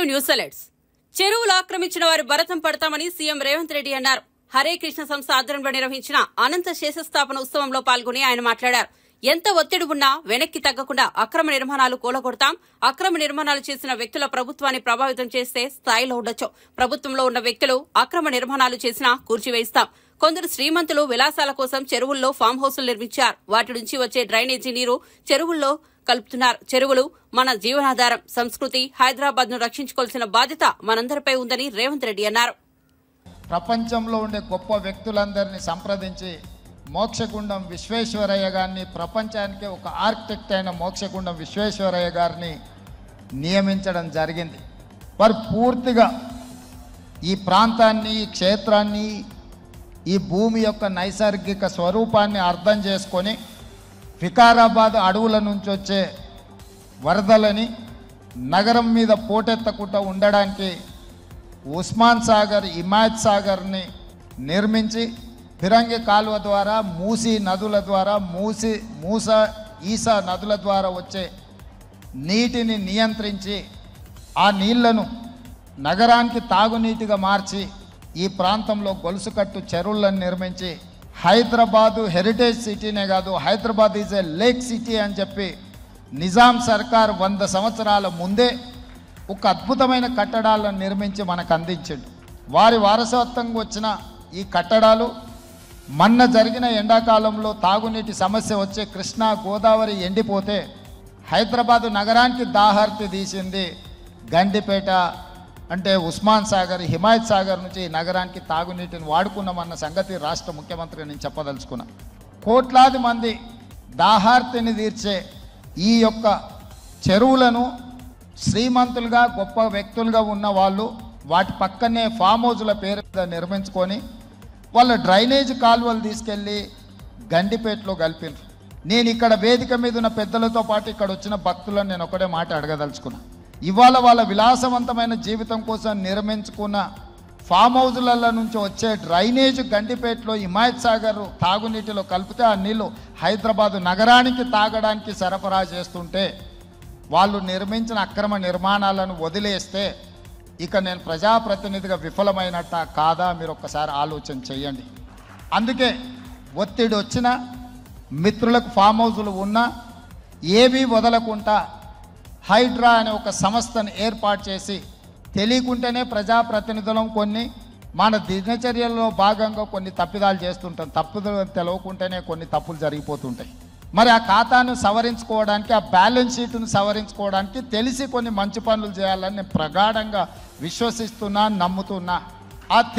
news alerts చెరువులు ఆక్రమించిన వారి భరతం పడతామని సీఎం రేవంత్ రెడ్డి అన్నారు హరే కృష్ణ సంస్థ ఆధ్వర్యంలో నిర్వహించిన అనంత శేషస్థాపన ఉత్సవంలో పాల్గొని ఆయన మాట్లాడారు ఎంత ఒత్తిడి ఉన్నా వెనక్కి తగ్గకుండా అక్రమ నిర్మాణాలు కూలగొడతాం అక్రమ నిర్మాణాలు చేసిన వ్యక్తుల ప్రభుత్వాన్ని ప్రభావితం చేస్తే స్థాయిలో ఉండొచ్చు ప్రభుత్వంలో ఉన్న వ్యక్తులు అక్రమ నిర్మాణాలు చేసినా కూర్చివేయిస్తాం కొందరు శ్రీమంతులు విలాసాల కోసం చెరువుల్లో ఫామ్ హౌసులు నిర్మించారు వాటి నుంచి వచ్చే డ్రైనేజీ నీరు చెరువుల్లో కలుపుతున్నారు చెరువులు మన జీవనాధారం సంస్కృతి హైదరాబాద్ ను రక్షించుకోవాల్సిన బాధ్యత మనందరిపై ఉందని రేవంత్ రెడ్డి అన్నారు ప్రపంచంలో ఉండే గొప్ప వ్యక్తులందరినీ సంప్రదించి మోక్షగుండం విశ్వేశ్వరయ్య గారిని ప్రపంచానికి ఒక ఆర్కిటెక్ట్ అయిన మోక్షగుండం విశ్వేశ్వరయ్య గారిని నియమించడం జరిగింది వారు పూర్తిగా ఈ ప్రాంతాన్ని ఈ క్షేత్రాన్ని ఈ భూమి యొక్క నైసర్గిక స్వరూపాన్ని అర్థం చేసుకొని వికారాబాద్ అడవుల నుంచి వచ్చే వరదలని నగరం మీద పోటెత్తకుండా ఉండడానికి ఉస్మాన్ సాగర్ హిమాయత్ సాగర్ని నిర్మించి ఫిరంగి కాలువ ద్వారా మూసి నదుల ద్వారా మూసి మూస ఈసా నదుల ద్వారా వచ్చే నీటిని నియంత్రించి ఆ నీళ్లను నగరానికి తాగునీటిగా మార్చి ఈ ప్రాంతంలో గొలుసుకట్టు చెరువులను నిర్మించి హైదరాబాదు హెరిటేజ్ సిటీనే కాదు Hyderabad is a lake city అని చెప్పి నిజాం సర్కార్ వంద సంవత్సరాల ముందే ఒక అద్భుతమైన కట్టడాలను నిర్మించి మనకు అందించిండు వారి వారసత్వంగా వచ్చిన ఈ కట్టడాలు మొన్న జరిగిన ఎండాకాలంలో తాగునీటి సమస్య వచ్చే కృష్ణా గోదావరి ఎండిపోతే హైదరాబాదు నగరానికి దాహార్తి తీసింది గండిపేట అంటే ఉస్మాన్ సాగర్ హిమాయత్ సాగర్ నుంచి ఈ నగరానికి తాగునీటిని వాడుకున్నామన్న సంగతి రాష్ట్ర ముఖ్యమంత్రి నేను చెప్పదలుచుకున్నా కోట్లాది మంది దాహార్తిని తీర్చే ఈ యొక్క చెరువులను శ్రీమంతులుగా గొప్ప వ్యక్తులుగా ఉన్న వాళ్ళు వాటి పక్కనే ఫామ్ హౌజుల పేరు మీద నిర్మించుకొని వాళ్ళ డ్రైనేజ్ కాలువలు తీసుకెళ్ళి గండిపేటలో కలిపినారు నేను ఇక్కడ వేదిక మీద ఉన్న పెద్దలతో పాటు ఇక్కడ వచ్చిన భక్తులను నేను ఒకటే మాట అడగదలుచుకున్నా ఇవాళ వాళ్ళ విలాసవంతమైన జీవితం కోసం నిర్మించుకున్న ఫామ్ హౌజులలో నుంచి వచ్చే డ్రైనేజ్ గండిపేటలో హిమాయత్ సాగర్ తాగునీటిలో కలిపితే ఆ నీళ్లు హైదరాబాదు నగరానికి తాగడానికి సరఫరా చేస్తుంటే వాళ్ళు నిర్మించిన అక్రమ నిర్మాణాలను వదిలేస్తే ఇక నేను ప్రజాప్రతినిధిగా విఫలమైనట్ట కాదా మీరు ఒక్కసారి ఆలోచన చేయండి అందుకే ఒత్తిడి వచ్చినా మిత్రులకు ఫామ్ హౌజులు ఉన్నా ఏవీ వదలకుండా హైడ్రా అనే ఒక సంస్థను ఏర్పాటు చేసి తెలియకుంటేనే ప్రజాప్రతినిధులం కొన్ని మన దినచర్యల్లో భాగంగా కొన్ని తప్పిదాలు చేస్తుంటాం తప్పుదలు తెలవకుంటేనే కొన్ని తప్పులు జరిగిపోతుంటాయి మరి ఆ ఖాతాను సవరించుకోవడానికి ఆ బ్యాలెన్స్ షీట్ను సవరించుకోవడానికి తెలిసి కొన్ని మంచి పనులు చేయాలని నేను ప్రగాఢంగా విశ్వసిస్తున్నా నమ్ముతున్నా ఆ తె-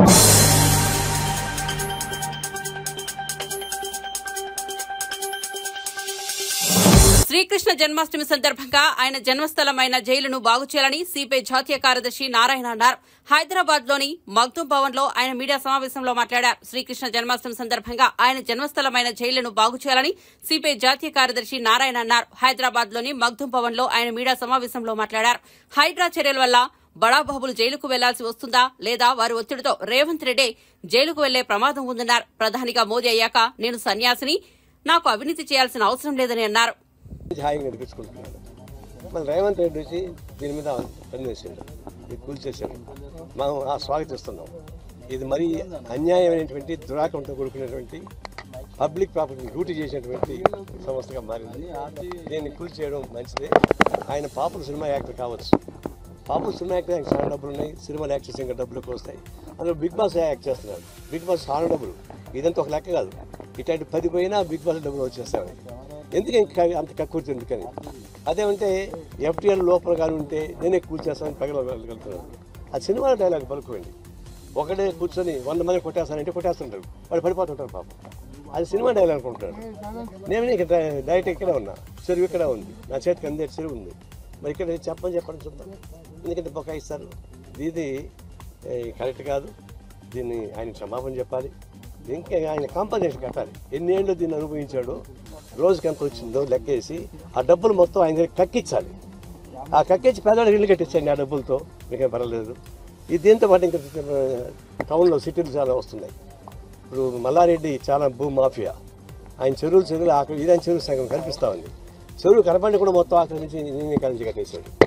శ్రీకృష్ణ జన్మాష్టమి సందర్భంగా ఆయన జన్మస్థలమైన జైలును బాగు చేయాలని సిపిఐ జాతీయ కార్యదర్శి నారాయణ అన్నారు హైదరాబాద్ లోని మగ్దుం భవన్ లో ఆయన మీడియా సమావేశంలో మాట్లాడారు శ్రీకృష్ణ జన్మాష్టమి సందర్భంగా ఆయన జన్మస్థలమైన జైలును బాగు చేయాలని సిపిఐ జాతీయ కార్యదర్శి నారాయణ అన్నారు హైదరాబాద్ లోని మగ్దుం భవన్ లో ఆయన మీడియా సమావేశంలో మాట్లాడారు హైడ్రా చర్యల వల్ల బడాబాబులు జైలుకు వెళ్లాల్సి వస్తుందా లేదా వారి ఒత్తిడితో రేవంత్ రెడ్డి జైలుకు వెళ్లే ప్రమాదం ఉందన్నారు ప్రధానిగా మోదీ అయ్యాక నేను సన్యాసిని నాకు అవినీతి చేయాల్సిన అవసరం లేదని అన్నారు హాయిగా నడిపించుకుంటున్నాడు మన రేవంత్ రెడ్డి వచ్చి దీని మీద పనిచేసిండు ఇది కూల్చేసాడు మనం ఆ స్వాగతిస్తున్నాం ఇది మరీ అన్యాయమైనటువంటి దురాకంతో కూడుకున్నటువంటి పబ్లిక్ ప్రాపర్టీని డ్యూటీ చేసినటువంటి సంస్థగా మారింది దీన్ని కూల్చేయడం మంచిదే ఆయన పాపుల సినిమా యాక్టర్ కావచ్చు పాపుల సినిమా యాక్టర్ ఆయనకు చాలా డబ్బులు ఉన్నాయి సినిమాలు యాక్ట్ చేసి ఇంకా డబ్బులు ఎక్కువ వస్తాయి అందులో బిగ్ బాస్ యాక్ట్ చేస్తున్నాడు బిగ్ బాస్ చాలా డబ్బులు ఇదంతా ఒక లెక్క కాదు ఇట్లాంటి పది పోయినా బిగ్ బాస్ డబ్బులు వచ్చేస్తాయి ఎందుకు ఇంకా అంత కక్కుర్తి ఎందుకని అదేమంటే ఎఫ్టీఆర్ లోపల కానీ ఉంటే నేనే కూర్చేస్తానని పగలగలుగుతున్నాను ఆ సినిమా డైలాగ్ పలుకోండి ఒకడే కూర్చొని వంద మంది కొట్టేస్తానంటే కొట్టేస్తుంటారు వాడు పడిపోతుంటారు పాపం అది సినిమా డైలాగ్ అనుకుంటాడు నేను ఇక డై- డైరెక్ట్ ఇక్కడే ఉన్నా చెరువు ఇక్కడ ఉంది నా చేతికి అందే చెరువు ఉంది మరి ఇక్కడ చెప్పని చెప్పండి చూద్దాం ఎందుకంటే బొకాయిస్తారు ఇది ఏ, కరెక్ట్ కాదు దీన్ని ఆయన క్షమాపణ చెప్పాలి ఇంకా ఆయన కాంపన్సేషన్ కట్టాలి ఎన్ని ఏళ్ళు దీన్ని అనుభవించాడో రోజుకి ఎంత వచ్చిందో లెక్కేసి ఆ డబ్బులు మొత్తం ఆయన దగ్గర కక్కించాలి ఆ కక్కించి పేదవాడికి ఇల్లు కట్టించండి ఆ డబ్బులతో మీకేం పర్వాలేదు ఇది దీంతో పాటు ఇంకా టౌన్లో సిటీలు చాలా వస్తున్నాయి ఇప్పుడు మల్లారెడ్డి చాలా భూ మాఫియా ఆయన చెరువులు చెరువులు ఆక్రమి ఇదే చెరువు సగం కనిపిస్తా ఉంది చెరువు కనపడి కూడా మొత్తం ఆక్రమించి నేను కలిసి కట్టేశాడు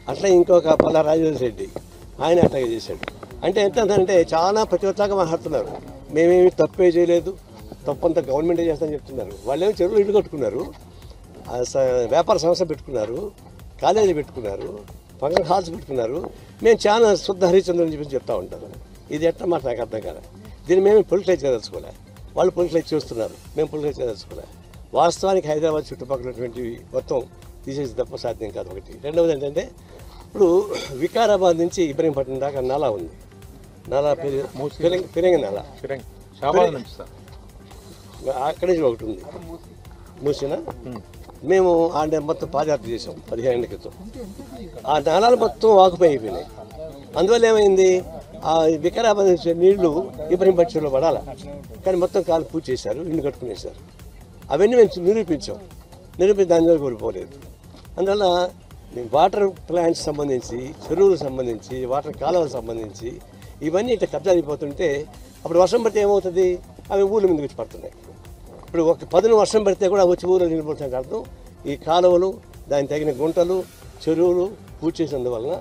అట్లా ఇంకొక పల్లా రాజేంద్ర రెడ్డి ఆయన అట్లాగే చేశాడు అంటే ఎంత అంటే చాలా ప్రతివత్లాగా మాట్లాడుతున్నారు మేమేమి తప్పే చేయలేదు తప్పంతా గవర్నమెంటే చేస్తామని చెప్తున్నారు వాళ్ళేమో చెరువులు ఇల్లు కట్టుకున్నారు ఆ స- వ్యాపార సంస్థ పెట్టుకున్నారు కాలేజీ పెట్టుకున్నారు ఫంక్షన్ హాల్స్ పెట్టుకున్నారు మేము చాలా శుద్ధ హరిచంద్ర అని చెప్పి చెప్తా ఉంటారు ఇది ఎట్లా మాట నాకు అర్థం కాదు దీన్ని మేము పొలిటిలైజ్ చేయదలుచుకోలే వాళ్ళు పొలిటిలైజ్ చేస్తున్నారు మేము పొలిటిలైజ్ చేయదలుచుకోలే వాస్తవానికి హైదరాబాద్ చుట్టుపక్కల ఉన్నటువంటివి మొత్తం తీసేసి తప్ప సాధ్యం కాదు ఒకటి రెండవది ఏంటంటే ఇప్పుడు వికారాబాద్ నుంచి ఇబ్రహీంపట్నం దాకా నాలా ఉంది నాలా పెరి- పెరిగ పెరిగ నాలా ఫిరంగి షాబాద్ నుంచి సార్ అక్కడి నుంచి ఒకటి ఉంది మూసిన మేము ఆ మొత్తం పాదయాత్ర చేసాం పదిహేను ఏళ్ళ క్రితం ఆ నాళాలు మొత్తం వాకుపోయి అయిపోయినాయి అందువల్ల ఏమైంది ఆ వికారాబాద్ నుంచి నీళ్లు ఇబ్రహీంపట్నంలో పడాల కానీ మొత్తం కాలు పూజ చేశారు ఇల్లు కట్టుకునేశారు అవన్నీ మేము నిరూపించాం నిరూపించి దాని వరకు కోల్పోలేదు అందువల్ల వాటర్ ప్లాంట్స్ సంబంధించి చెరువులకు సంబంధించి వాటర్ కాలువలకు సంబంధించి ఇవన్నీ ఇట్లా కబ్జా అయిపోతుంటే అప్పుడు వర్షం పడితే ఏమవుతుంది అవి ఊళ్ళ మీద వచ్చి పడుతున్నాయి ఇప్పుడు ఒక పదును వర్షం పడితే కూడా వచ్చి ఊళ్ళో నిలబడుతుంది అర్థం ఈ కాలువలు దానికి తగిన గుంటలు చెరువులు పూర్తి చేసినందువలన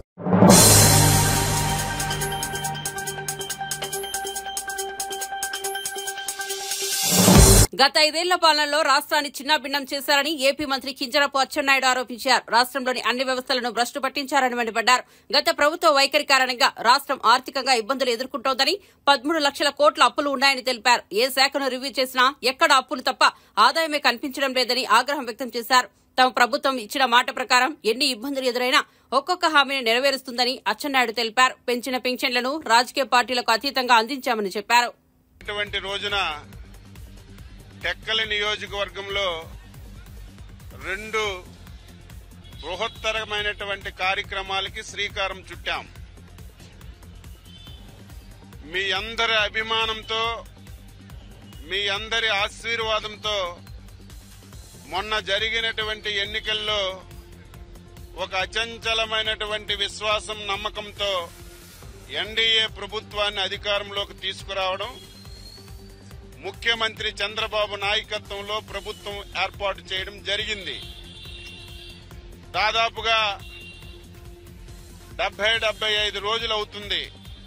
గత ఐదేళ్ల పాలనలో రాష్ట్రాన్ని చిన్నాభిన్నం చేశారని ఏపీ మంత్రి కింజరపు అచ్చెన్నాయుడు ఆరోపించారు రాష్ట్రంలోని అన్ని వ్యవస్థలను భ్రష్టు పట్టించారని మండిపడ్డారు గత ప్రభుత్వ వైఖరి కారణంగా రాష్ట్రం ఆర్థికంగా ఇబ్బందులు ఎదుర్కొంటోందని పదమూడు లక్షల కోట్ల అప్పులు ఉన్నాయని తెలిపారు ఏ శాఖను రివ్యూ చేసినా ఎక్కడ అప్పులు తప్ప ఆదాయమే కనిపించడం లేదని ఆగ్రహం వ్యక్తం చేశారు తమ ప్రభుత్వం ఇచ్చిన మాట ప్రకారం ఎన్ని ఇబ్బందులు ఎదురైనా ఒక్కొక్క హామీని నెరవేరుస్తుందని అచ్చెన్నాయుడు తెలిపారు పెంచిన పెన్షన్లను రాజకీయ పార్టీలకు అతీతంగా అందించామని చెప్పారు ఇటువంటి రోజున టెక్కలి నియోజకవర్గంలో రెండు బృహత్తరమైనటువంటి కార్యక్రమాలకి శ్రీకారం చుట్టాం మీ అందరి అభిమానంతో మీ అందరి ఆశీర్వాదంతో మొన్న జరిగినటువంటి ఎన్నికల్లో ఒక అచంచలమైనటువంటి విశ్వాసం నమ్మకంతో ఎన్డీఏ ప్రభుత్వాన్ని అధికారంలోకి తీసుకురావడం ముఖ్యమంత్రి చంద్రబాబు నాయకత్వంలో ప్రభుత్వం ఏర్పాటు చేయడం జరిగింది దాదాపుగా డెబ్బై డెబ్బై ఐదు రోజులు అవుతుంది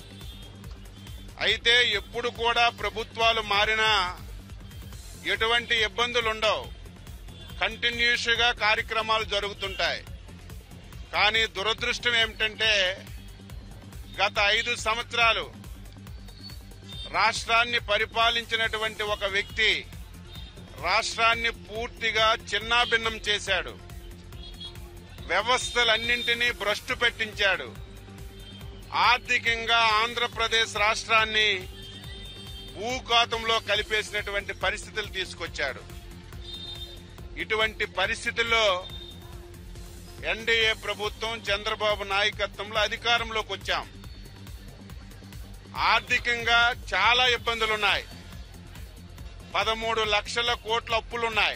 అయితే ఎప్పుడు కూడా ప్రభుత్వాలు మారినా ఎటువంటి ఇబ్బందులు ఉండవు కంటిన్యూస్ గా కార్యక్రమాలు జరుగుతుంటాయి కానీ దురదృష్టం ఏమిటంటే గత ఐదు సంవత్సరాలు రాష్ట్రాన్ని పరిపాలించినటువంటి ఒక వ్యక్తి రాష్ట్రాన్ని పూర్తిగా చిన్నాభిన్నం చేశాడు వ్యవస్థలన్నింటినీ భ్రష్టు పెట్టించాడు ఆర్థికంగా ఆంధ్రప్రదేశ్ రాష్ట్రాన్ని భూకాతంలో కలిపేసినటువంటి పరిస్థితులు తీసుకొచ్చాడు ఇటువంటి పరిస్థితుల్లో ఎన్డీఏ ప్రభుత్వం చంద్రబాబు నాయకత్వంలో అధికారంలోకి వచ్చాం ఆర్థికంగా చాలా ఇబ్బందులున్నాయి పదమూడు లక్షల కోట్ల అప్పులున్నాయి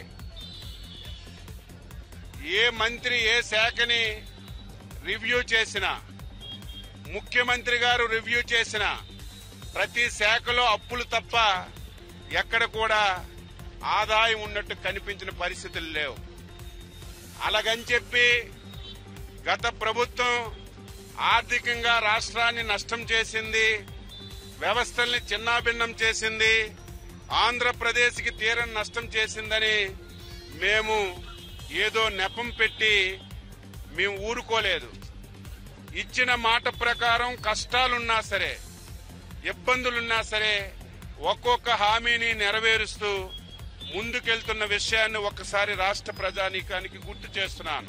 ఏ మంత్రి ఏ శాఖని రివ్యూ చేసినా ముఖ్యమంత్రి గారు రివ్యూ చేసిన ప్రతి శాఖలో అప్పులు తప్ప ఎక్కడ కూడా ఆదాయం ఉన్నట్టు కనిపించిన పరిస్థితులు లేవు అలాగని చెప్పి గత ప్రభుత్వం ఆర్థికంగా రాష్ట్రాన్ని నష్టం చేసింది వ్యవస్థల్ని చిన్నాభిన్నం చేసింది ఆంధ్రప్రదేశ్కి తీరని నష్టం చేసిందని మేము ఏదో నెపం పెట్టి మేము ఊరుకోలేదు ఇచ్చిన మాట ప్రకారం కష్టాలున్నా సరే ఇబ్బందులున్నా సరే ఒక్కొక్క హామీని నెరవేరుస్తూ ముందుకెళ్తున్న విషయాన్ని ఒక్కసారి రాష్ట్ర ప్రజానీకానికి గుర్తు చేస్తున్నాను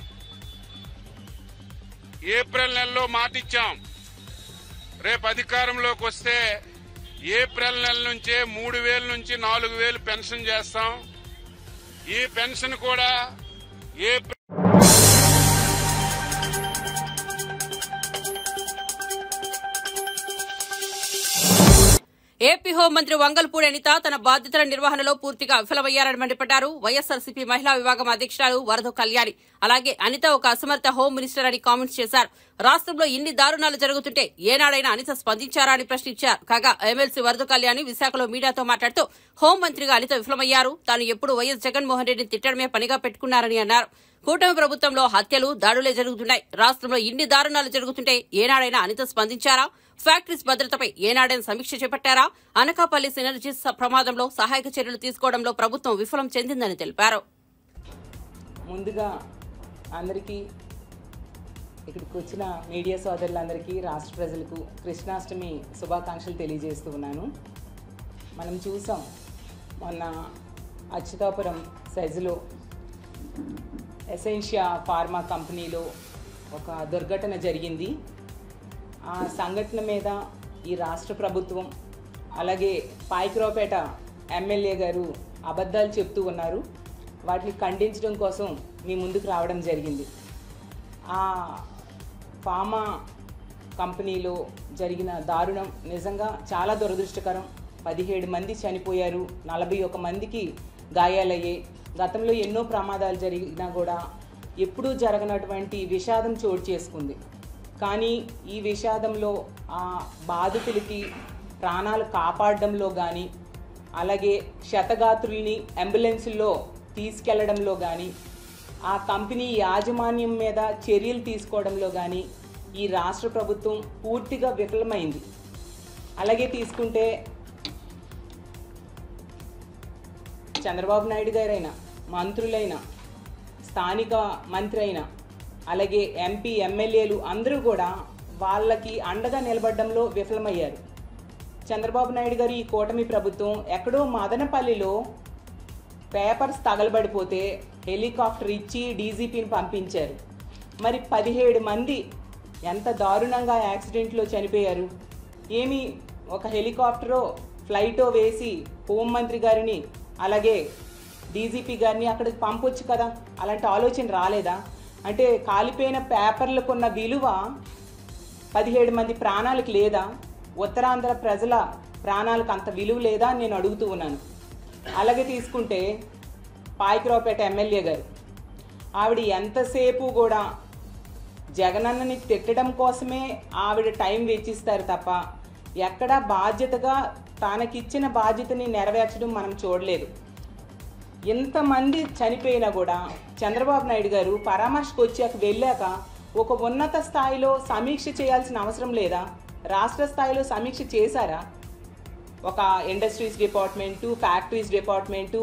ఏప్రిల్ నెలలో మాటిచ్చాం రేపు అధికారంలోకి వస్తే ఏప్రిల్ నెల నుంచే మూడు వేల నుంచి నాలుగు వేలు పెన్షన్ చేస్తాం ఈ పెన్షన్ కూడా ఏప్రిల్ ఏపీ హోం హోంమంత్రి వంగల్పూడి అనిత తన బాధ్యతల నిర్వహణలో పూర్తిగా విఫలమయ్యారని మండిపడ్డారు వైఎస్ఆర్సీపీ మహిళా విభాగం అధ్యక్షురాలు వరద కళ్యాణి అలాగే అనిత ఒక అసమర్థ హోం మినిస్టర్ అని కామెంట్స్ చేశారు రాష్ట్రంలో ఇన్ని దారుణాలు జరుగుతుంటే ఏనాడైనా అనిత స్పందించారా అని ప్రశ్నించారు కాగా ఎమ్మెల్సీ వరద కళ్యాణి విశాఖలో మీడియాతో మాట్లాడుతూ హోంమంత్రిగా అనిత విఫలమయ్యారు తాను ఎప్పుడు వైఎస్ జగన్మోహన్ రెడ్డిని తిట్టడమే పనిగా పెట్టుకున్నారని అన్నారు కూటమి ప్రభుత్వంలో హత్యలు దాడులే జరుగుతున్నాయి రాష్ట్రంలో ఇన్ని దారుణాలు జరుగుతుంటే ఏనాడైనా అనిత స్పందించారా ఫ్యాక్టరీస్ భద్రతపై ఏనాడైనా సమీక్ష చేపట్టారా అనకాపల్లి సినర్జీస్ ప్రమాదంలో సహాయక చర్యలు తీసుకోవడంలో ప్రభుత్వం విఫలం చెందిందని తెలిపారు ముందుగా అందరికీ ఇక్కడికి వచ్చిన మీడియా సోదరులందరికీ రాష్ట్ర ప్రజలకు కృష్ణాష్టమి శుభాకాంక్షలు తెలియజేస్తూ ఉన్నాను మనం చూసాం మొన్న అచ్యుతాపురం సైజులో ఎసెన్షియా ఫార్మా కంపెనీలో ఒక దుర్ఘటన జరిగింది ఆ సంఘటన మీద ఈ రాష్ట్ర ప్రభుత్వం అలాగే పాయకరావుపేట ఎమ్మెల్యే గారు అబద్ధాలు చెప్తూ ఉన్నారు వాటిని ఖండించడం కోసం మీ ముందుకు రావడం జరిగింది ఆ ఫామా కంపెనీలో జరిగిన దారుణం నిజంగా చాలా దురదృష్టకరం పదిహేడు మంది చనిపోయారు నలభై ఒక మందికి గాయాలయ్యాయి గతంలో ఎన్నో ప్రమాదాలు జరిగినా కూడా ఎప్పుడూ జరగనటువంటి విషాదం చోటు చేసుకుంది కానీ ఈ విషాదంలో ఆ బాధితులకి ప్రాణాలు కాపాడడంలో కానీ అలాగే క్షతగాత్రుల్ని అంబులెన్సుల్లో తీసుకెళ్లడంలో కానీ ఆ కంపెనీ యాజమాన్యం మీద చర్యలు తీసుకోవడంలో కానీ ఈ రాష్ట్ర ప్రభుత్వం పూర్తిగా విఫలమైంది అలాగే తీసుకుంటే చంద్రబాబు నాయుడు గారైనా మంత్రులైనా స్థానిక మంత్రి అయినా అలాగే ఎంపీ ఎమ్మెల్యేలు అందరూ కూడా వాళ్ళకి అండగా నిలబడడంలో విఫలమయ్యారు చంద్రబాబు నాయుడు గారు ఈ కూటమి ప్రభుత్వం ఎక్కడో మదనపల్లిలో పేపర్స్ తగలబడిపోతే హెలికాప్టర్ ఇచ్చి డీజీపీని పంపించారు మరి పదిహేడు మంది ఎంత దారుణంగా యాక్సిడెంట్లో చనిపోయారు ఏమి ఒక హెలికాప్టరో ఫ్లైటో వేసి హోంమంత్రి గారిని అలాగే డీజీపీ గారిని అక్కడికి పంపొచ్చు కదా అలాంటి ఆలోచన రాలేదా అంటే కాలిపోయిన పేపర్లకున్న విలువ పదిహేడు మంది ప్రాణాలకు లేదా ఉత్తరాంధ్ర ప్రజల ప్రాణాలకు అంత విలువ లేదా అని నేను అడుగుతూ ఉన్నాను అలాగే తీసుకుంటే పాయకరావుపేట ఎమ్మెల్యే గారు ఆవిడ ఎంతసేపు కూడా జగనన్నని తిట్టడం కోసమే ఆవిడ టైం వెచ్చిస్తారు తప్ప ఎక్కడ బాధ్యతగా తనకిచ్చిన బాధ్యతని నెరవేర్చడం మనం చూడలేదు ఎంతమంది చనిపోయినా కూడా చంద్రబాబు నాయుడు గారు పరామర్శకు వచ్చాక వెళ్ళాక ఒక ఉన్నత స్థాయిలో సమీక్ష చేయాల్సిన అవసరం లేదా రాష్ట్ర స్థాయిలో సమీక్ష చేశారా ఒక ఇండస్ట్రీస్ డిపార్ట్మెంటు ఫ్యాక్టరీస్ డిపార్ట్మెంటు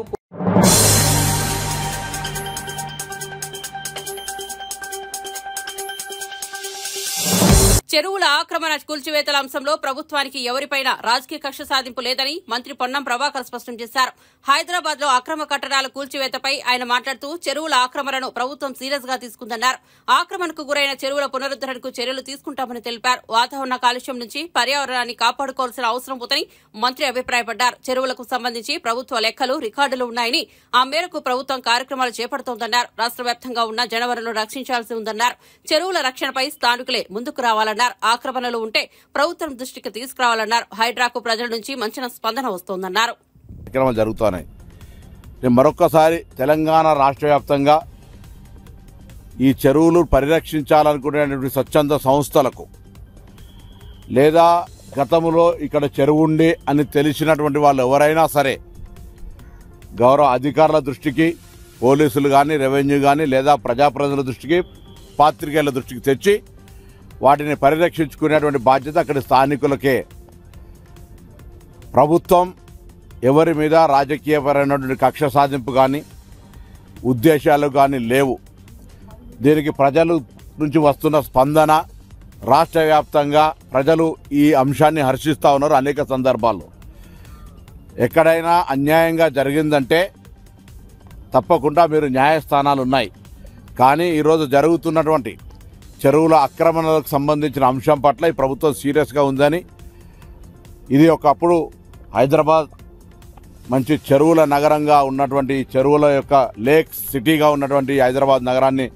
చెరువుల ఆక్రమణ కూల్చివేతల అంశంలో ప్రభుత్వానికి ఎవరిపైనా రాజకీయ కక్ష సాధింపు లేదని మంత్రి పొన్నం ప్రభాకర్ స్పష్టం చేశారు హైదరాబాద్ లో అక్రమ కట్టడాల కూల్చివేతపై ఆయన మాట్లాడుతూ చెరువుల ఆక్రమణను ప్రభుత్వం సీరియస్ గా తీసుకుందన్నారు ఆక్రమణకు గురైన చెరువుల పునరుద్దరణకు చర్యలు తీసుకుంటామని తెలిపారు వాతావరణ కాలుష్యం నుంచి పర్యావరణాన్ని కాపాడుకోవాల్సిన అవసరం ఉందని మంత్రి అభిప్రాయపడ్డారు చెరువులకు సంబంధించి ప్రభుత్వ లెక్కలు రికార్డులు ఉన్నాయని ఆ మేరకు ప్రభుత్వం కార్యక్రమాలు చేపడుతోందన్నారు రాష్ట్ర వ్యాప్తంగా ఉన్న జనవరులను రక్షించాల్సి ఉందన్నారు చెరువుల రక్షణపై స్థానికులే ముందుకు రావాలన్నారు ఆక్రమణలు ఉంటే ప్రభుత్వం దృష్టికి తీసుకురావాలన్నారు హైడ్రాకు ప్రజల నుంచి మంచిన స్పందన వస్తోందన్నారు కార్యక్రమాలు జరుగుతున్నాయి నేను మరొక్కసారి తెలంగాణ రాష్ట్ర వ్యాప్తంగా ఈ చెరువులు పరిరక్షించాలనుకునేటువంటి స్వచ్ఛంద సంస్థలకు లేదా గతంలో ఇక్కడ చెరువు ఉండి అని తెలిసినటువంటి వాళ్ళు ఎవరైనా సరే గౌరవ అధికారుల దృష్టికి పోలీసులు కానీ రెవెన్యూ కానీ లేదా ప్రజాప్రతినిధుల దృష్టికి పాత్రికేయుల దృష్టికి తెచ్చి వాటిని పరిరక్షించుకునేటువంటి బాధ్యత అక్కడి స్థానికులకే ప్రభుత్వం ఎవరి మీద రాజకీయపరమైనటువంటి కక్ష సాధింపు కానీ ఉద్దేశాలు కానీ లేవు దీనికి ప్రజలు నుంచి వస్తున్న స్పందన రాష్ట్ర వ్యాప్తంగా ప్రజలు ఈ అంశాన్ని హర్షిస్తూ ఉన్నారు అనేక సందర్భాల్లో ఎక్కడైనా అన్యాయంగా జరిగిందంటే తప్పకుండా మీరు న్యాయస్థానాలు ఉన్నాయి కానీ ఈరోజు జరుగుతున్నటువంటి చెరువుల ఆక్రమణలకు సంబంధించిన అంశం పట్ల ఈ ప్రభుత్వం సీరియస్గా ఉందని ఇది ఒకప్పుడు హైదరాబాద్ మంచి చెరువుల నగరంగా ఉన్నటువంటి చెరువుల యొక్క లేక్ సిటీగా ఉన్నటువంటి హైదరాబాద్ నగరాన్ని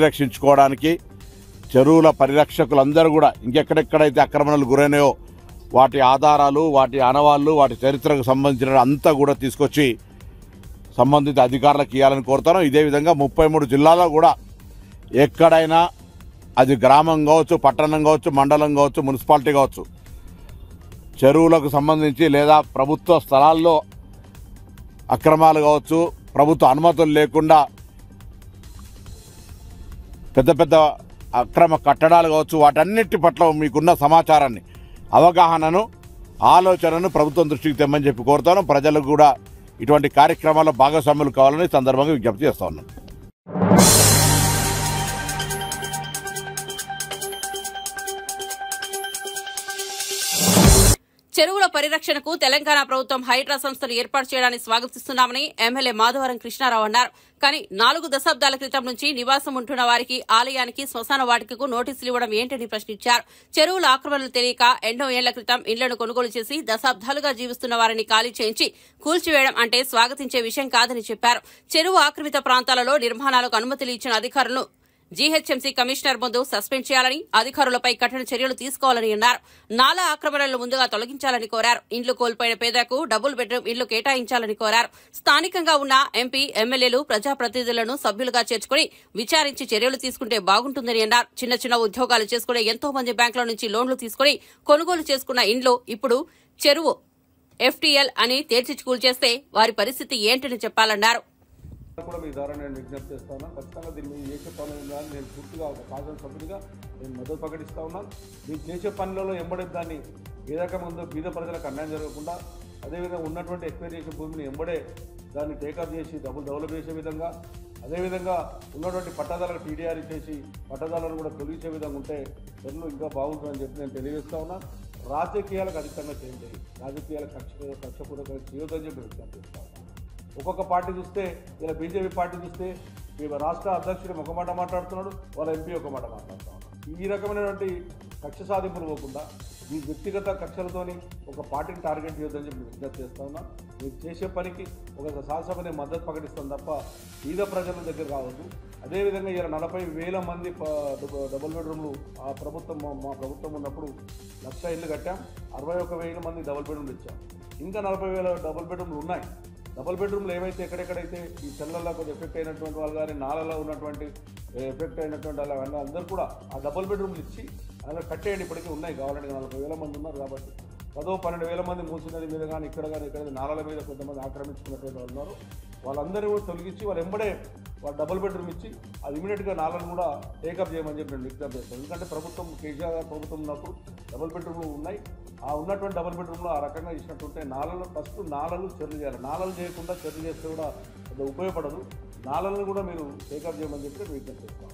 పరిరక్షించుకోవడానికి చెరువుల పరిరక్షకులందరూ కూడా ఇంకెక్కడెక్కడైతే ఆక్రమణలు గురైనాయో వాటి ఆధారాలు వాటి అనవాళ్ళు వాటి చరిత్రకు సంబంధించిన అంతా కూడా తీసుకొచ్చి సంబంధిత అధికారులకు ఇవ్వాలని కోరుతాను ఇదే విధంగా ముప్పై మూడు జిల్లాల్లో కూడా ఎక్కడైనా అది గ్రామం కావచ్చు పట్టణం కావచ్చు మండలం కావచ్చు మున్సిపాలిటీ కావచ్చు చెరువులకు సంబంధించి లేదా ప్రభుత్వ స్థలాల్లో అక్రమాలు కావచ్చు ప్రభుత్వ అనుమతులు లేకుండా పెద్ద పెద్ద అక్రమ కట్టడాలు కావచ్చు వాటన్నిటి పట్ల మీకున్న సమాచారాన్ని అవగాహనను ఆలోచనను ప్రభుత్వం దృష్టికి తెమ్మని చెప్పి కోరుతాను ప్రజలకు కూడా ఇటువంటి కార్యక్రమాల్లో భాగస్వాములు కావాలని ఈ సందర్భంగా విజ్ఞప్తి చేస్తా ఉన్నాను చెరువుల పరిరక్షణకు తెలంగాణ ప్రభుత్వం హైడ్రా సంస్థను ఏర్పాటు చేయడాన్ని స్వాగతిస్తున్నామని ఎమ్మెల్యే మాధవరం కృష్ణారావు అన్నారు కానీ నాలుగు దశాబ్దాల క్రితం నుంచి నివాసం ఉంటున్న వారికి ఆలయానికి శ్మశాన వాటికకు నోటీసులు ఇవ్వడం ఏంటని ప్రశ్నించారు చెరువుల ఆక్రమణలు తెలియక ఎన్నో ఏళ్ల క్రితం ఇళ్లను కొనుగోలు చేసి దశాబ్దాలుగా జీవిస్తున్న వారిని ఖాళీ చేయించి కూల్చివేయడం అంటే స్వాగతించే విషయం కాదని చెప్పారు చెరువు ఆక్రమిత ప్రాంతాలలో నిర్మాణాలకు అనుమతులు ఇచ్చిన అధికారులను జీహెచ్ఎంసీ కమిషనర్ ముందు సస్పెండ్ చేయాలని అధికారులపై కఠిన చర్యలు తీసుకోవాలని అన్నారు నాలా ఆక్రమణలను ముందుగా తొలగించాలని కోరారు ఇండ్లు కోల్పోయిన పేదలకు డబుల్ బెడ్రూమ్ ఇళ్లు కేటాయించాలని కోరారు స్థానికంగా ఉన్న ఎంపీ ఎమ్మెల్యేలు ప్రజాప్రతినిధులను సభ్యులుగా చేర్చుకుని విచారించి చర్యలు తీసుకుంటే బాగుంటుందని అన్నారు చిన్న చిన్న ఉద్యోగాలు చేసుకునే ఎంతో మంది బ్యాంకుల నుంచి లోన్లు తీసుకుని కొనుగోలు చేసుకున్న ఇండ్లు ఇప్పుడు చెరువు ఎఫ్టీఎల్ అని తేల్చి కూల్చేస్తే వారి పరిస్థితి ఏంటని చెప్పాలన్నారు కూడా మీ ద్వారా నేను విజ్ఞప్తి చేస్తా ఉన్నాను ఖచ్చితంగా దీన్ని మీరు చేసే పనులు ఉండాలని నేను పూర్తిగా ఒక శాసన సభ్యుడిగా నేను మద్దతు ప్రకటిస్తా ఉన్నాను మీరు చేసే పనులలో ఎంబడే దాన్ని ఏ రకంగా ఉందో బీద ప్రజలకు అన్యాయం జరగకుండా అదేవిధంగా ఉన్నటువంటి ఎక్వైర్ చేసే భూమిని ఎంబడే దాన్ని టేకప్ చేసి డబ్బులు డెవలప్ చేసే విధంగా అదేవిధంగా ఉన్నటువంటి పట్టాదారులకు టీడీఆర్ ఇచ్చేసి పట్టాదారులను కూడా తొలగించే విధంగా ఉంటే పనులు ఇంకా బాగుంటుందని చెప్పి నేను తెలియజేస్తా ఉన్నాను రాజకీయాలకు అధికంగా చేయండి రాజకీయాల కక్ష కక్షపూర్వకంగా చేయొద్దని చెప్పి విజ్ఞప్తి చేస్తా ఉన్నాను ఒక్కొక్క పార్టీ చూస్తే ఇలా బీజేపీ పార్టీ చూస్తే ఈ రాష్ట్ర అధ్యక్షుడు ఒక మాట మాట్లాడుతున్నాడు వాళ్ళ ఎంపీ ఒక మాట మాట్లాడుతా ఉన్నాడు ఈ రకమైనటువంటి కక్ష సాధింపులు పోకుండా ఈ వ్యక్తిగత కక్షలతోని ఒక పార్టీని టార్గెట్ చేయొద్దని చెప్పి విజ్ఞప్తి చేస్తా ఉన్నా మీరు చేసే పనికి ఒక శాసనసభని మద్దతు ప్రకటిస్తాం తప్ప బీద ప్రజల దగ్గర రావద్దు అదేవిధంగా ఇలా నలభై వేల మంది ప- డబ- డబుల్ బెడ్రూమ్లు ఆ ప్రభుత్వం మా- మా ప్రభుత్వం ఉన్నప్పుడు లక్ష ఇల్లు కట్టాం అరవై ఒక వేల మంది డబుల్ బెడ్రూమ్లు ఇచ్చాం ఇంకా నలభై వేల డబుల్ బెడ్రూమ్లు ఉన్నాయి డబుల్ బెడ్రూమ్లు ఏవైతే ఎక్కడెక్కడైతే ఈ చెల్లల్లో కొద్దిగా ఎఫెక్ట్ అయినటువంటి వాళ్ళు కానీ నాలలో ఉన్నటువంటి ఎఫెక్ట్ అయినటువంటి వాళ్ళ కానీ అందరూ కూడా ఆ డబుల్ బెడ్రూమ్లు ఇచ్చి అలా కట్టేయండి ఇప్పటికీ ఉన్నాయి కావాలంటే నలభై వేల మంది ఉన్నారు కాబట్టి పదో పన్నెండు వేల మంది మూసినది మీద కానీ ఇక్కడ కానీ ఇక్కడ కానీ నాలల మీద కొంతమంది ఆక్రమించుకున్నటువంటి వాళ్ళు ఉన్నారు వాళ్ళందరూ కూడా తొలగించి వాళ్ళు ఎంబడే వాళ్ళు డబుల్ బెడ్రూమ్ ఇచ్చి అది ఇమీడియట్గా నాలను కూడా టేకప్ చేయమని చెప్పి నేను విజ్ఞప్తి చేస్తాను ఎందుకంటే ప్రభుత్వం కేసీఆర్ గారి ప్రభుత్వం ఉన్నప్పుడు డబుల్ బెడ్రూమ్లు ఉన్నాయి ఆ ఉన్నటువంటి డబుల్ బెడ్రూమ్లో ఆ రకంగా ఇచ్చినట్టుంటే నాలలో ఫస్ట్ నాలలు చర్యలు చేయాలి నాలలు చేయకుండా చర్యలు చేస్తే కూడా అది ఉపయోగపడదు నాలను కూడా మీరు టేకప్ చేయమని చెప్పి నేను విజ్ఞప్తి చేస్తాను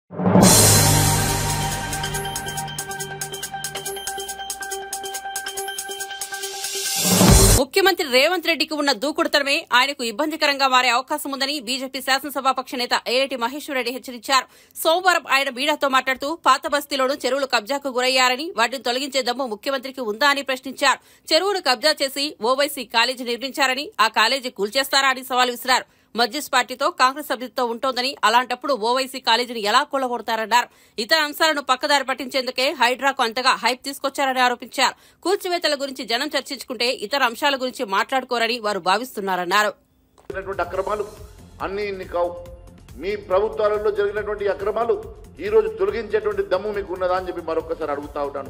ముఖ్యమంత్రి రేవంత్ రెడ్డికి ఉన్న దూకుడుతనమే ఆయనకు ఇబ్బందికరంగా మారే అవకాశం ఉందని బీజేపీ శాసనసభాపక్ష నేత ఏఐటి మహేశ్వర్ రెడ్డి హెచ్చరించారు సోమవారం ఆయన మీడియాతో మాట్లాడుతూ పాత బస్తీలోను చెరువులు కబ్జాకు గురయ్యారని వాటిని తొలగించే దమ్ము ముఖ్యమంత్రికి ఉందా అని ప్రశ్నించారు చెరువును కబ్జా చేసి ఓవైసీ కాలేజీ నిర్మించారని ఆ కాలేజీ కూల్చేస్తారా అని సవాల్ విసిరారు మజ్లిస్ పార్టీతో కాంగ్రెస్ సభ్యులతో ఉంటోందని అలాంటప్పుడు ఓవైసీ కాలేజీని ఎలా కూలగొడతారన్నారు ఇతర అంశాలను పక్కదారి పట్టించేందుకే హైడ్రాకు అంతగా హైప్ తీసుకొచ్చారని ఆరోపించారు కూల్చివేతల గురించి జనం చర్చించుకుంటే ఇతర అంశాల గురించి మాట్లాడుకోరని వారు భావిస్తున్నారన్నారు జరిగినటువంటి అక్రమాలు అన్ని ఇన్ని కావు మీ ప్రభుత్వాలలో జరిగినటువంటి అక్రమాలు ఈ రోజు తొలగించేటువంటి దమ్ము మీకు ఉన్నదా అని చెప్పి మరొకసారి అడుగుతా ఉంటాను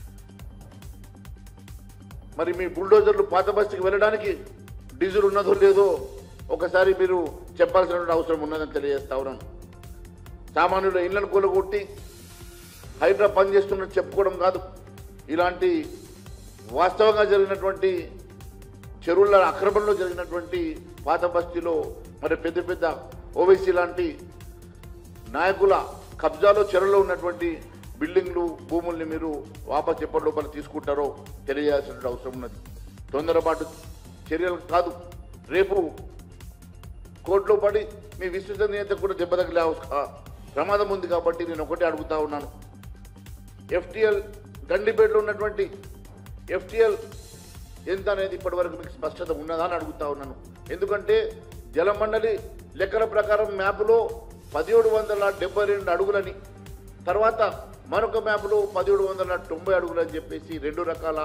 మరి మీ బుల్డోజర్లు పాత బస్తీకి వెళ్ళడానికి డీజిల్ ఉన్నదో లేదో ఒకసారి మీరు చెప్పాల్సినటువంటి అవసరం ఉన్నదని తెలియజేస్తా ఉన్నాను సామాన్యుల ఇళ్లను కూలగొట్టి హైడ్రా పనిచేస్తున్నట్టు చెప్పుకోవడం కాదు ఇలాంటి వాస్తవంగా జరిగినటువంటి చెరువుల అక్రమంలో జరిగినటువంటి పాత బస్తీలో మరి పెద్ద పెద్ద ఓవైసీ లాంటి నాయకుల కబ్జాలో చెరువులో ఉన్నటువంటి బిల్డింగ్లు భూముల్ని మీరు వాపస్ ఎప్పటి లోపల తీసుకుంటారో తెలియజేయాల్సిన అవసరం ఉన్నది తొందరపాటు చర్యలు కాదు రేపు కోర్టులో పడి మీ విశ్వసనీయత కూడా దెబ్బ తగిలే అవస- ఆ, ప్రమాదం ఉంది కాబట్టి నేను ఒకటే అడుగుతా ఉన్నాను ఎఫ్టిఎల్ గండిపేటలో ఉన్నటువంటి ఎఫ్టిఎల్ ఎంత అనేది ఇప్పటివరకు మీకు స్పష్టత ఉన్నదా అని అడుగుతా ఉన్నాను ఎందుకంటే జలమండలి లెక్కల ప్రకారం మ్యాప్లో పదిహేడు వందల డెబ్బై రెండు అడుగులని తర్వాత మరొక మ్యాప్లో పదిహేడు వందల తొంభై అడుగులని చెప్పేసి రెండు రకాల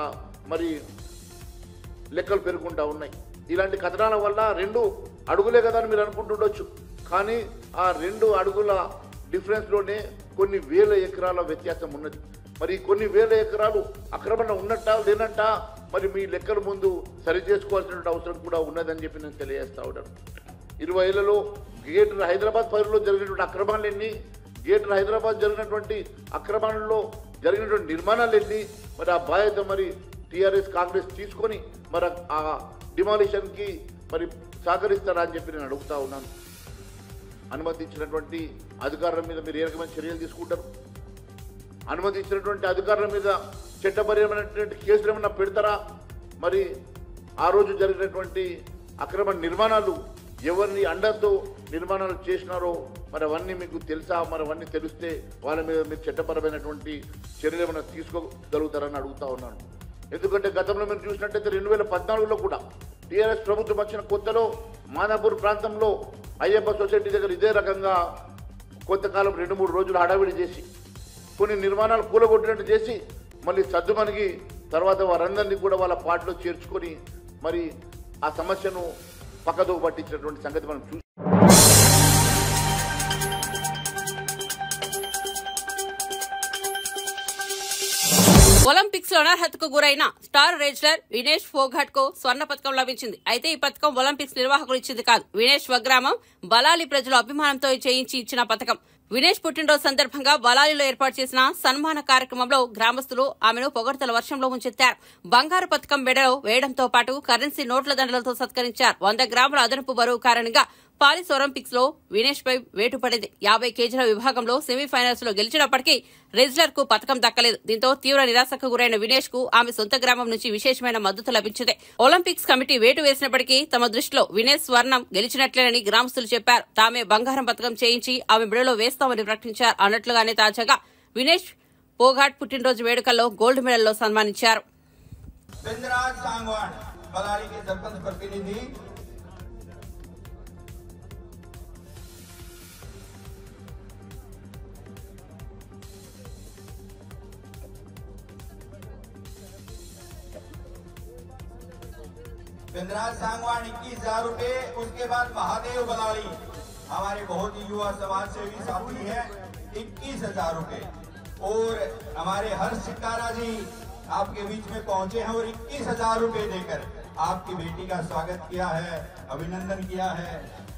మరి లెక్కలు పెరుగుకుంటా ఉన్నాయి ఇలాంటి కథనాల వల్ల రెండు అడుగులే కదా అని మీరు అనుకుంటుండొచ్చు కానీ ఆ రెండు అడుగుల డిఫరెన్స్లోనే కొన్ని వేల ఎకరాల వ్యత్యాసం ఉన్నది మరి ఈ కొన్ని వేల ఎకరాలు ఆక్రమణ ఉన్నట్టా లేనట్టా మరి మీ లెక్కల ముందు సరి చేసుకోవాల్సిన అవసరం కూడా ఉన్నదని చెప్పి నేను తెలియజేస్తా ఉన్నాను ఇరవై ఏళ్లలో గేటర్ హైదరాబాద్ పరిధిలో జరిగినటువంటి అక్రమాలు ఎన్ని గేటర్ హైదరాబాద్ జరిగినటువంటి అక్రమాలలో జరిగినటువంటి నిర్మాణాలు ఎన్ని మరి ఆ బాధ్యత మరి టీఆర్ఎస్ కాంగ్రెస్ తీసుకొని మరి ఆ డిమాలిషన్కి మరి సహకరిస్తారా అని చెప్పి నేను అడుగుతా ఉన్నాను అనుమతించినటువంటి అధికారుల మీద మీరు ఏ రకమైన చర్యలు తీసుకుంటారు అనుమతించినటువంటి అధికారుల మీద చట్టపరమైనటువంటి కేసులు ఏమైనా పెడతారా మరి ఆ రోజు జరిగినటువంటి అక్రమ నిర్మాణాలు ఎవరిని అండతో నిర్మాణాలు చేసినారో మరి అవన్నీ మీకు తెలుసా మరి అవన్నీ తెలిస్తే వాళ్ళ మీద మీరు చట్టపరమైనటువంటి చర్యలు ఏమైనా తీసుకోగలుగుతారని అడుగుతా ఉన్నాను ఎందుకంటే గతంలో మీరు చూసినట్టయితే రెండు వేల పద్నాలుగులో కూడా టీఆర్ఎస్ ప్రభుత్వం వచ్చిన కొత్తలో మాదాపూర్ ప్రాంతంలో అయ్యప్ప సొసైటీ దగ్గర ఇదే రకంగా కొంతకాలం రెండు మూడు రోజులు హడావిడి చేసి కొన్ని నిర్మాణాలు కూలగొట్టినట్టు చేసి మళ్ళీ సర్దుమణిగి తర్వాత వారందరినీ కూడా వాళ్ళ పాటలో చేర్చుకొని మరి ఆ సమస్యను పక్కదో పట్టించినటువంటి సంగతి మనం చూసి ఒలింపిక్స్ లో అనర్హతకు గురైన స్టార్ రేజ్లర్ వినేష్ ఫోఘట్ కు స్వర్ణ పథకం లభించింది అయితే ఈ పథకం ఒలింపిక్స్ నిర్వాహకులు ఇచ్చింది కాదు వినేష్ స్వగ్రామం బలాలి ప్రజల అభిమానంతో చేయించి ఇచ్చిన పథకం వినేష్ పుట్టినరోజు సందర్భంగా బలాలిలో ఏర్పాటు చేసిన సన్మాన కార్యక్రమంలో గ్రామస్తులు ఆమెను పొగడ్తల వర్షంలో ముంచెత్తారు బంగారు పథకం మెడలో వేయడంతో పాటు కరెన్సీ నోట్ల దండలతో సత్కరించారు వంద గ్రాముల అదనపు బరువు కారణంగా పారిస్ ఒలింపిక్స్ లో వినేష్ పై వేటు పడింది యాభై కేజీల విభాగంలో సెమీఫైనల్స్ లో గెలిచినప్పటికీ రెజ్లర్ కు పథకం దక్కలేదు దీంతో తీవ్ర నిరాశకు గురైన వినేష్ కు ఆమె సొంత గ్రామం నుంచి విశేషమైన మద్దతు లభించింది ఒలింపిక్స్ కమిటీ వేటు వేసినప్పటికీ తమ దృష్టిలో వినేష్ స్వర్ణం గెలిచినట్లేనని గ్రామస్తులు చెప్పారు తామే బంగారం పథకం చేయించి ఆమె మెడలో వేస్తామని ప్రకటించారు అన్నట్లుగానే తాజాగా వినేష్ పోఘాట్ పుట్టినరోజు వేడుకల్లో గోల్డ్ మెడల్లో సన్మానించారు बिंदराज सांगवान बलाली के सरपंच प्रतिनिधि बिंदराज सांगवान इक्कीस हजार रूपए उसके बाद महादेव बलाली हमारे बहुत ही युवा समाज सेवी साथी हैं इक्कीस हजार रूपए और हमारे हर्ष सिकारा जी आपके बीच में पहुंचे हैं और इक्कीस हजार रूपए देकर आपकी बेटी का स्वागत किया है अभिनंदन किया है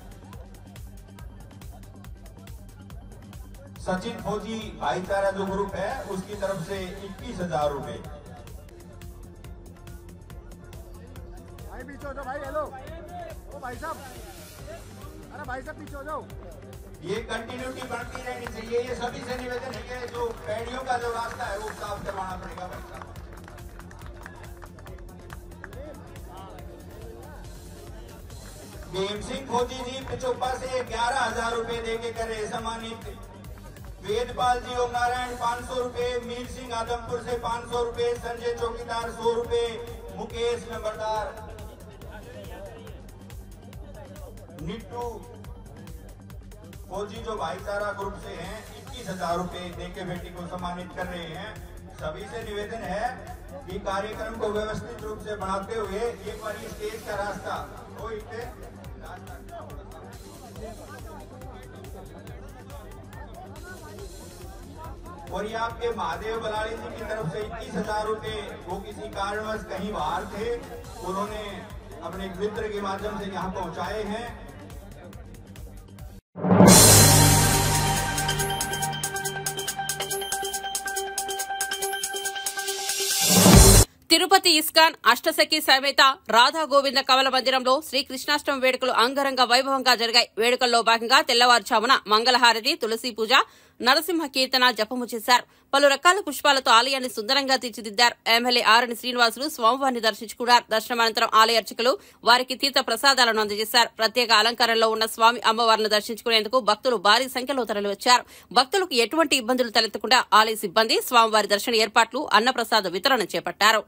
सचिन फौजी भाईचारा जो ग्रुप है उसकी तरफ से इक्कीस हजार रूपए भाई पीछे हो जाओ भाई हेलो ओ भाई साहब अरे भाई साहब पीछे हो जाओ ये कंटिन्यूटी बढ़ती रहनी चाहिए ये सभी से निवेदन है कि जो पैड़ियों का जो रास्ता है वो साफ करवाना पड़ेगा भाई साहब भीम सिंह फौजी जी पिचोपा से ग्यारह हजार रूपए दे के करे सम्मानित वेदपाल जी ओम नारायण पाँच सौ रूपए मीर सिंह आदमपुर से पाँच सौ रूपए संजय चौकीदार सौ रूपए मुकेश नंबरदार निट्टू फौजी जो भाईचारा ग्रुप से हैं इक्कीस हजार रूपए दे के बेटी को सम्मानित कर रहे हैं सभी से निवेदन है कि कार्यक्रम को व्यवस्थित रूप से बनाते हुए एक बार स्टेज का रास्ता वो इसे और ये आपके महादेव बलाड़ी जी की तरफ से इक्कीस हजार रूपए वो किसी कारणवश कहीं बाहर थे उन्होंने अपने एक मित्र के माध्यम से यहाँ पहुंचाए हैं తిరుపతి ఇస్కాన్ అష్టసఖి సమేత రాధా గోవింద కవల మందిరంలో శ్రీకృష్ణాష్టమి వేడుకలు అంగరంగ వైభవంగా జరిగాయి వేడుకల్లో భాగంగా తెల్లవారుజామున మంగళహారతి తులసి పూజ నరసింహ కీర్తన జపము చేశారు పలు రకాల పుష్పాలతో ఆలయాన్ని సుందరంగా తీర్చిదిద్దారు ఎమ్మెల్యే ఆరణి శ్రీనివాసులు స్వామివారిని దర్శించుకున్నారు దర్శనానంతరం ఆలయ అర్చకులు వారికి తీర్థ ప్రసాదాలను అందజేశారు ప్రత్యేక అలంకారంలో ఉన్న స్వామి అమ్మవారిని దర్శించుకునేందుకు భక్తులు భారీ సంఖ్యలో తరలివచ్చారు భక్తులకు ఎటువంటి ఇబ్బందులు తలెత్తకుండా ఆలయ సిబ్బంది స్వామివారి దర్శన ఏర్పాట్లు అన్నప్రసాద వితరణ చేపట్టారు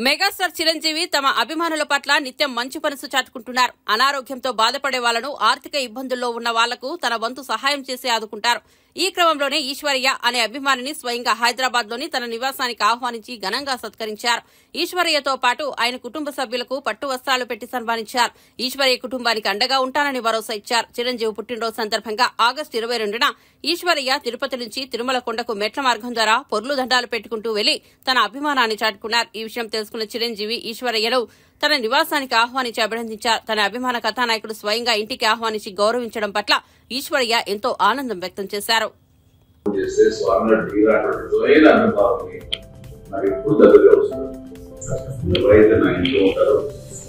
మెగాస్టార్ చిరంజీవి తమ అభిమానుల పట్ల నిత్యం మంచి మనసు చాటుకుంటున్నారు అనారోగ్యంతో బాధపడే వాళ్లను ఆర్థిక ఇబ్బందుల్లో ఉన్న వాళ్లకు తన వంతు సహాయం చేసి ఆదుకుంటారు ఈ క్రమంలోనే ఈశ్వరయ్య అనే అభిమానిని స్వయంగా హైదరాబాద్ లోని తన నివాసానికి ఆహ్వానించి ఘనంగా సత్కరించారు ఈశ్వరయ్యతో పాటు ఆయన కుటుంబ సభ్యులకు పట్టు వస్త్రాలు పెట్టి సన్మానించారు ఈశ్వరయ్య కుటుంబానికి అండగా ఉంటానని భరోసా ఇచ్చారు చిరంజీవి పుట్టినరోజు సందర్భంగా ఆగస్టు ఇరవై రెండున ఈశ్వరయ్య తిరుపతి నుంచి తిరుమల కొండకు మెట్ల మార్గం ద్వారా పొర్లు దండాలు పెట్టుకుంటూ వెళ్లి తన అభిమానాన్ని చాటుకున్నారు ఈ విషయం తెలుసుకున్న చిరంజీవి ఈశ్వరయ్యను తన నివాసానికి ఆహ్వానించి అభినందించారు తన అభిమాన కథానాయకుడు స్వయంగా ఇంటికి ఆహ్వానించి గౌరవించడం పట్ల ఈశ్వరయ్య ఎంతో ఆనందం వ్యక్తం చేశారు చేస్తే స్వర్ణుడు ఇలాంటి నిజమైన అనుభవాన్ని నాకు ఎప్పుడు దగ్గరగా వస్తుంది ఎవరైతే నా ఇంట్లో ఉంటారో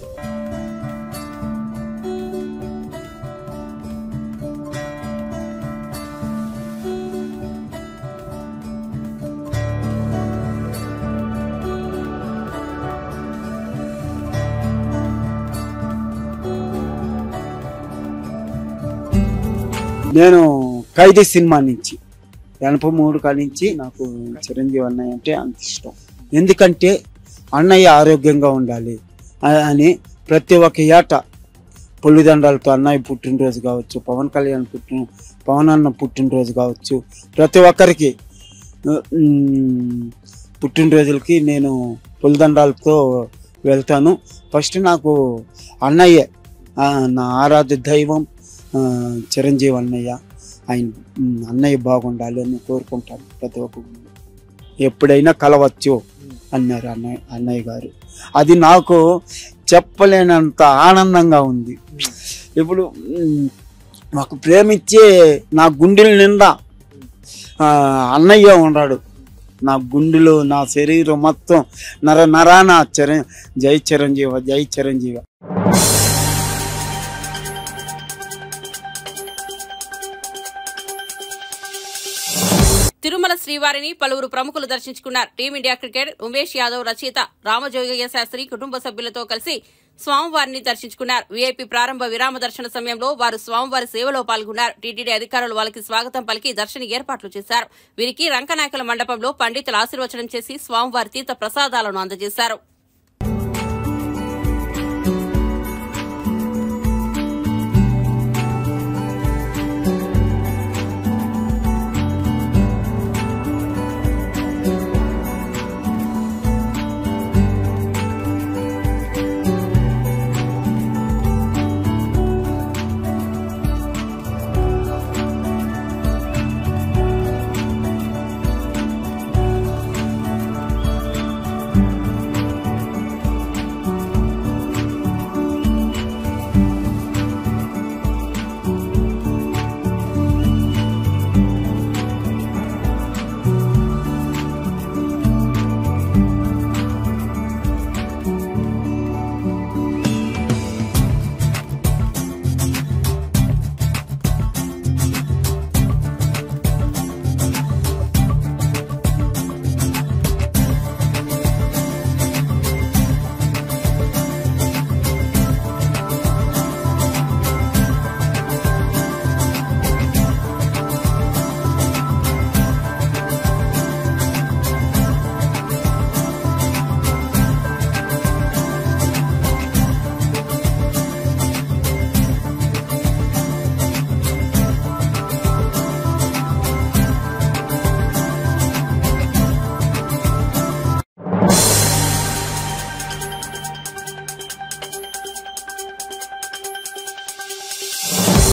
నేను ఖైదీ సినిమా నుంచి ఎనభై మూడు కాడి నుంచి నాకు చిరంజీవి అన్నయ్య అంటే అంత ఇష్టం ఎందుకంటే అన్నయ్య ఆరోగ్యంగా ఉండాలి ఆ- అని ప్రతి ఒక్క ఏట పొల్లిదండాలతో అన్నయ్య పుట్టినరోజు కావచ్చు పవన్ కళ్యాణ్ పుట్టిన పవన్ అన్న పుట్టినరోజు కావచ్చు ప్రతి ఒక్కరికి ఉమ్, పుట్టినరోజులకి నేను పులిదండాలతో వెళ్తాను ఫస్ట్ నాకు అన్నయ్యే ఆ, నా ఆరాధ్య దైవం ఆ, చిరంజీవి అన్నయ్య ఆయన ఉమ్, అన్నయ్య బాగుండాలి అని కోరుకుంటాను ప్రతి ఒక్క ఎప్పుడైనా కలవచ్చు అన్నారు అన్నయ్య అన్నయ్య గారు అది నాకు చెప్పలేనంత ఆనందంగా ఉంది ఇప్పుడు ఉమ్, మాకు ప్రేమించే నా గుండెల నిండా ఆ, అన్నయ్య ఉన్నాడు నా గుండెలో నా శరీరం మొత్తం నర నరాన చిర జై చిరంజీవ జై చిరంజీవ తిరుమల శ్రీవారిని పలువురు ప్రముఖులు దర్శించుకున్నారు టీమిండియా క్రికెట్ ఉమేష్ యాదవ్ రచయిత రామజోగయ్య శాస్త్రి కుటుంబ సభ్యులతో కలిసి స్వామివారిని దర్శించుకున్నారు వీఐపీ ప్రారంభ విరామ దర్శన సమయంలో వారు స్వామివారి సేవలో పాల్గొన్నారు టీటీడీ అధికారులు వాళ్ళకి స్వాగతం పలికి దర్శన ఏర్పాట్లు చేశారు వీరికి రంకనాయకుల మండపంలో పండితులు ఆశీర్వచనం చేసి స్వామివారి తీర్థ ప్రసాదాలను అందజేశారు